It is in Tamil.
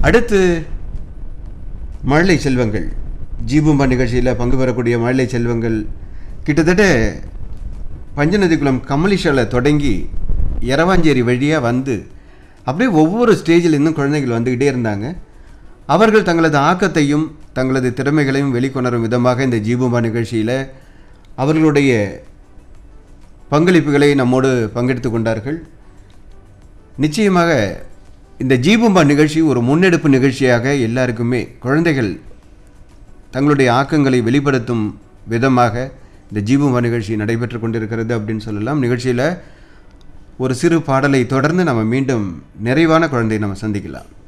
அடுத்து மழலை செல்வங்கள் ஜீபூம்பா நிகழ்ச்சியில் பங்கு பெறக்கூடிய மழலை செல்வங்கள் கிட்டத்தட்ட பஞ்சநதிக்குளம் கமலிஷாவில் தொடங்கி எரவாஞ்சேரி வழியாக வந்து அப்படியே ஒவ்வொரு ஸ்டேஜில் இன்னும் குழந்தைகள் வந்துக்கிட்டே இருந்தாங்க அவர்கள் தங்களது ஆக்கத்தையும் தங்களது திறமைகளையும் வெளிக்கொணரும் விதமாக இந்த ஜீபூம்பா நிகழ்ச்சியில் அவர்களுடைய பங்களிப்புகளை நம்மோடு பங்கெடுத்து கொண்டார்கள் நிச்சயமாக இந்த ஜீபூம்பா நிகழ்ச்சி ஒரு முன்னெடுப்பு நிகழ்ச்சியாக எல்லாருக்குமே குழந்தைகள் தங்களுடைய ஆக்கங்களை வெளிப்படுத்தும் விதமாக இந்த ஜீபூம்பா நிகழ்ச்சி நடைபெற்று கொண்டிருக்கிறது அப்படின்னு சொல்லலாம் நிகழ்ச்சியில் ஒரு சிறு பாடலை தொடர்ந்து நம்ம மீண்டும் நிறைவான குழந்தையை நம்ம சந்திக்கலாம்